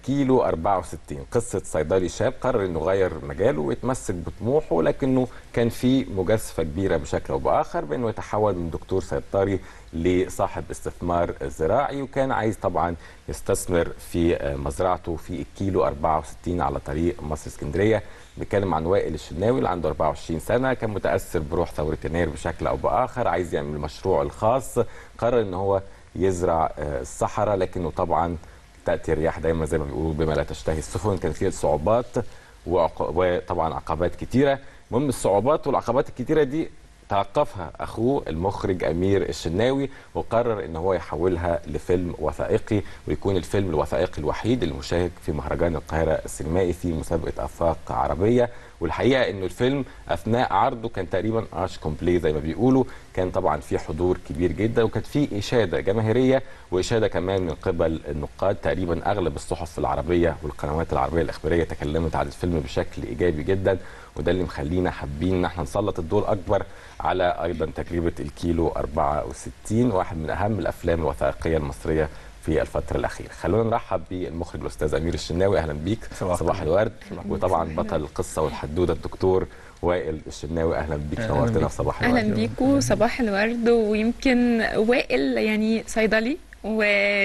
الكيلو 64 قصة صيدلي شاب قرر انه يغير مجاله ويتمسك بطموحه لكنه كان في مجازفة كبيرة بشكل او باخر بانه يتحول من دكتور صيدلي لصاحب استثمار زراعي وكان عايز طبعا يستثمر في مزرعته في الكيلو 64 على طريق مصر اسكندريه بيتكلم عن وائل الشناوي اللي عنده 24 سنه كان متاثر بروح ثوره يناير بشكل او باخر عايز يعمل مشروعه الخاص قرر ان هو يزرع الصحراء لكنه طبعا تاتي الرياح دايما زي ما بيقولوا بما لا تشتهي السفن كان فيه صعوبات وطبعا عقبات كتيره المهم الصعوبات والعقبات الكتيره دي توقفها اخوه المخرج امير الشناوي وقرر ان هو يحولها لفيلم وثائقي ويكون الفيلم الوثائقي الوحيد المشارك في مهرجان القاهره السينمائي في مسابقه افاق عربيه والحقيقه انه الفيلم اثناء عرضه كان تقريبا ارش كومبلي زي ما بيقولوا كان طبعا في حضور كبير جدا وكانت في اشاده جماهيريه واشاده كمان من قبل النقاد تقريبا اغلب الصحف العربيه والقنوات العربيه الاخباريه تكلمت عن الفيلم بشكل ايجابي جدا وده اللي مخلينا حابين ان احنا نسلط الضوء الاكبر على ايضا تجربه الكيلو 64 واحد من اهم الافلام الوثائقيه المصريه في الفترة الأخيرة خلونا نرحب بالمخرج الأستاذ أمير الشناوي أهلا بيك صباح, صباح الورد وطبعا بطل القصة والحدودة الدكتور وائل الشناوي أهلا بيك نورتنا في صباح الورد أهلا بيكم صباح الورد ويمكن وائل يعني صيدلي و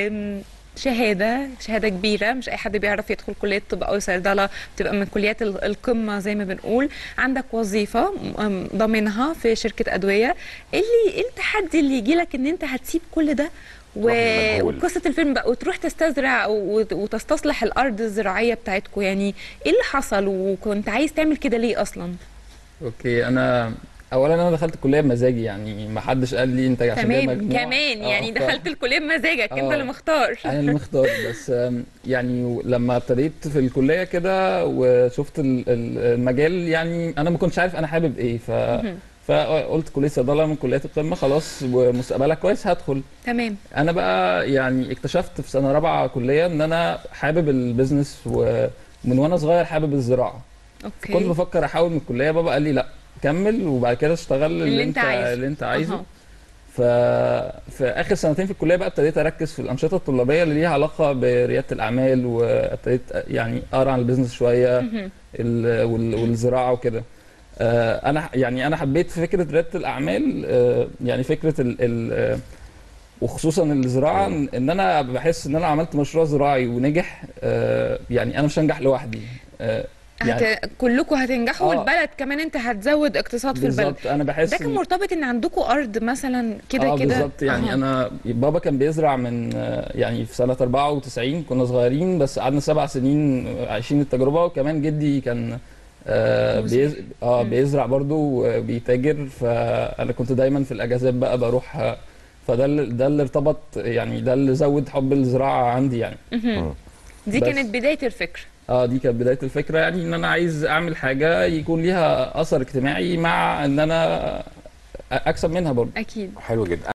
شهاده شهاده كبيره مش اي حد بيعرف يدخل كليه طب او صيدله بتبقى من كليات القمه زي ما بنقول عندك وظيفه ضامنها في شركه ادويه ايه اللي ايه التحدي اللي يجي لك ان انت هتسيب كل ده و... وقصه الفيلم بقى وتروح تستزرع وتستصلح الارض الزراعيه بتاعتكم يعني ايه اللي حصل وكنت عايز تعمل كده ليه اصلا اوكي انا اولا انا دخلت الكليه بمزاجي يعني ما حدش قال لي انت عشان جايب مجموع كمان يعني ف... دخلت الكليه بمزاجك انت اللي مختار انا اللي مختار بس يعني لما ابتديت في الكليه كده وشفت المجال يعني انا ما كنتش عارف انا حابب ايه ف فقلت كليه صيدله من كليات القمه خلاص ومستقبلها كويس هدخل تمام انا بقى يعني اكتشفت في سنه رابعه كليه ان انا حابب البيزنس ومن وانا صغير حابب الزراعه اوكي كنت بفكر احول من الكليه بابا قال لي لا كمل وبعد كده اشتغل اللي, اللي انت عايزه اللي انت عايزه أه. ف في اخر سنتين في الكليه بقى ابتديت اركز في الانشطه الطلابيه اللي ليها علاقه برياده الاعمال وابتديت يعني اقرا عن البيزنس شويه وال... والزراعه وكده آه انا يعني انا حبيت فكره رياده الاعمال آه يعني فكره ال... ال... وخصوصا الزراعه ان انا بحس ان انا عملت مشروع زراعي ونجح آه يعني انا مش هنجح لوحدي يعني هت... كلكم هتنجحوا آه. والبلد كمان انت هتزود اقتصاد في البلد بالظبط انا بحس ده كان مرتبط ان عندكم ارض مثلا كده آه كده بالظبط يعني آه. انا بابا كان بيزرع من يعني في سنه 94 كنا صغيرين بس قعدنا سبع سنين عايشين التجربه وكمان جدي كان آه بيز... اه بيزرع برضه وبيتاجر فانا كنت دايما في الاجازات بقى بروح فده اللي ده اللي ارتبط يعني ده اللي زود حب الزراعه عندي يعني دي كانت بدايه الفكره اه دي كانت بدايه الفكره يعني ان انا عايز اعمل حاجه يكون ليها اثر اجتماعي مع ان انا اكسب منها برضه اكيد حلو جدا